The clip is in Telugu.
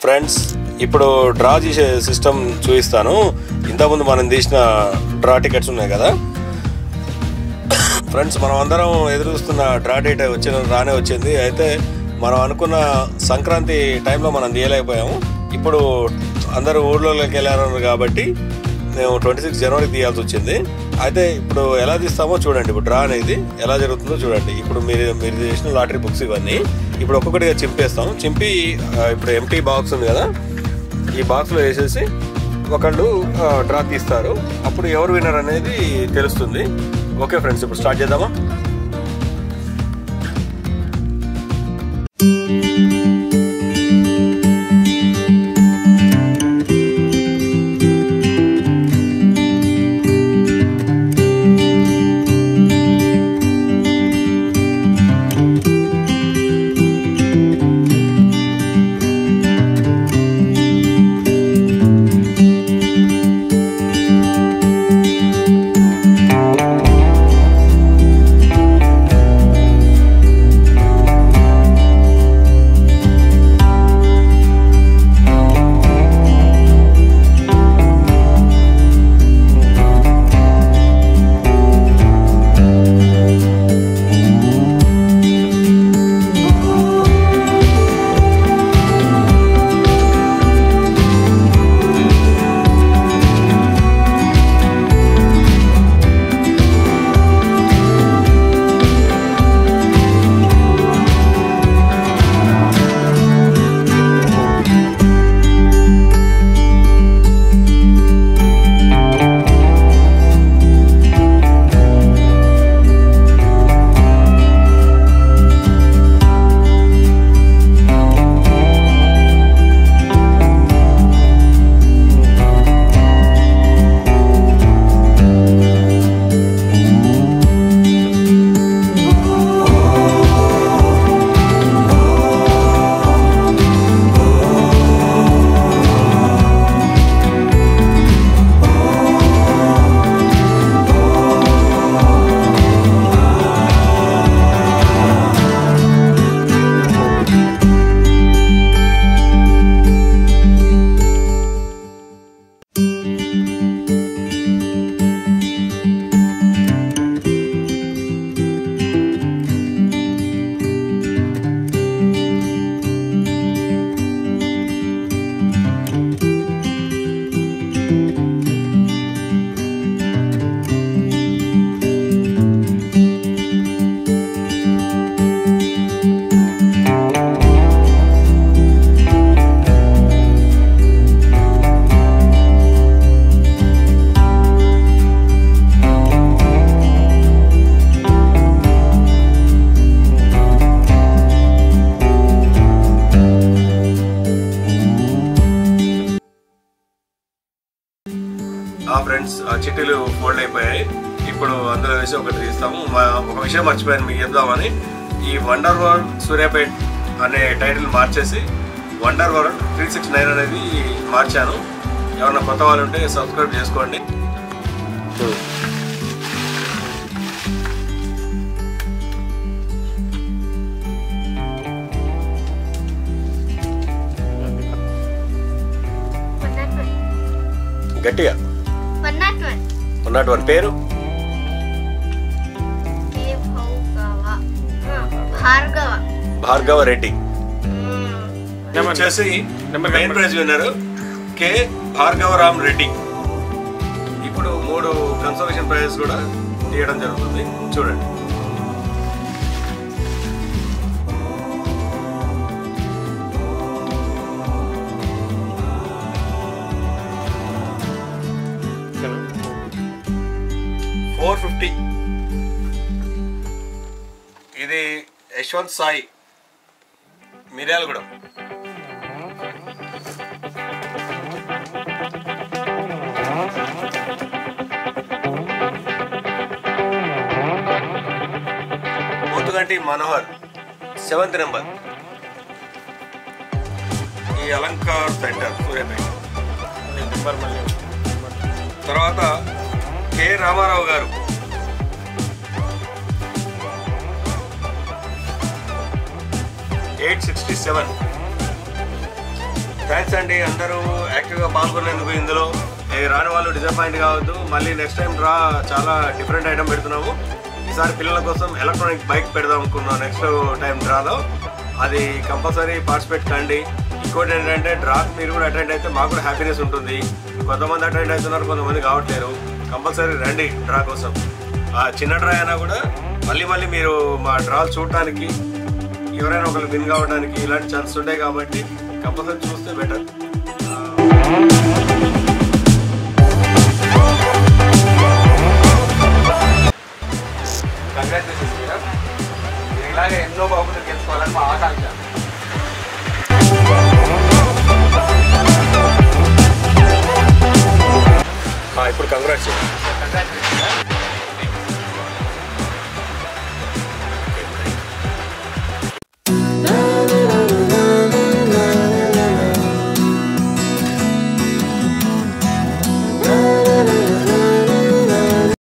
ఫ్రెండ్స్ ఇప్పుడు డ్రా చేసే సిస్టమ్ చూపిస్తాను ఇంతకుముందు మనం తీసిన డ్రా టికెట్స్ ఉన్నాయి కదా ఫ్రెండ్స్ మనం అందరం ఎదురు చూస్తున్న డ్రా డేట్ వచ్చిన రానే వచ్చింది అయితే మనం అనుకున్న సంక్రాంతి టైంలో మనం తీయలేకపోయాము ఇప్పుడు అందరూ ఊళ్ళోకి వెళ్ళారు కాబట్టి మేము ట్వంటీ సిక్స్ జనవరికి తీయాల్సి వచ్చింది అయితే ఇప్పుడు ఎలా తీస్తామో చూడండి ఇప్పుడు డ్రా అనేది ఎలా జరుగుతుందో చూడండి ఇప్పుడు మీరు మీరు చేసిన లాటరీ బుక్స్ ఇవన్నీ ఇప్పుడు ఒక్కొక్కటిగా చింపేస్తాం చింపి ఆ, ఇప్పుడు ఎంటీ బాక్స్ ఉంది కదా ఈ బాక్స్లో వేసేసి ఒకళ్ళు డ్రా తీస్తారు అప్పుడు ఎవరు విన్నర్ అనేది తెలుస్తుంది ఓకే ఫ్రెండ్స్ ఇప్పుడు స్టార్ట్ చేద్దామా ఆ ఫ్రెండ్స్ ఆ చిట్టీలు ఫోల్డ్ అయిపోయాయి ఇప్పుడు అందులో వేసి ఒకటి తీస్తాము మా- ఒక విషయం మర్చిపోయాను మీకు చెప్దామని ఈ వండర్ వరల్డ్ సూర్యాపేట్ అనే టైటిల్ మార్చేసి wonder world three six nine అనేది మార్చాను ఎవరన్నా కొత్త వాళ్ళు ఉంటే సబ్స్క్రైబ్ చేసుకోండి గట్టిగా వన్ నాట్ వన్ ఉన్నటువంటి పేరు ఏ భౌగవ భార్గవ భార్గవ రెడ్డి మ్మ్. వచ్చేసి main prize winner K Bhargavaram Reddy ఇప్పుడు మూడు కన్సర్వేషన్ ప్రైజెస్ కూడా తీయడం జరుగుతుంది చూడండి ఫోర్ ఫిఫ్టీ ఇది యశ్వంత్ సాయి మిర్యాలగూడెం పోతుగంటి మనోహర్ సెవెంత్ నెంబర్ ఈ అలంకార్ సెంటర్ సూర్యాపేట తర్వాత కె రామారావు గారు ఎయిట్ సిక్స్టీ సెవెన్ థ్యాంక్స్ అండి అందరూ యాక్టివ్గా పాల్గొనేందుకు ఇందులో ఏ రాని వాళ్ళు డిసప్పాయింట్ కావద్దు మళ్ళీ నెక్స్ట్ టైం డ్రా చాలా డిఫరెంట్ ఐటమ్ పెడుతున్నాము ఈసారి పిల్లల కోసం ఎలక్ట్రానిక్ బైక్ పెడదాం అనుకున్నాం నెక్స్ట్ టైం డ్రాలో అది కంపల్సరీ పార్టిసిపేట్ కండి ఇంకోటి ఏంటంటే డ్రాక్ మీరు కూడా అటెండ్ అయితే మాకు కూడా హ్యాపీనెస్ ఉంటుంది కొంతమంది అటెండ్ అవుతున్నారు కొంతమంది కావట్లేరు కంపల్సరీ రండి డ్రా కోసం ఆ చిన్న డ్రా అయినా కూడా మళ్ళీ మళ్ళీ మీరు మా డ్రాలు చూడటానికి ఎవరైనా ఒకరు విన్ కావడానికి ఇలాంటి ఛాన్స్ ఉంటాయి కాబట్టి కంపల్సరీ చూస్తే బెటర్ కంగ్రాచులేషన్స్ మీరు మీరు ఇలాగే ఎన్నో బహుమతులు గెలుచుకోవాలని మా ఆకాంక్ష ఇప్పుడు కంగ్రాట్స్ కంగ్రాచులేషన్స్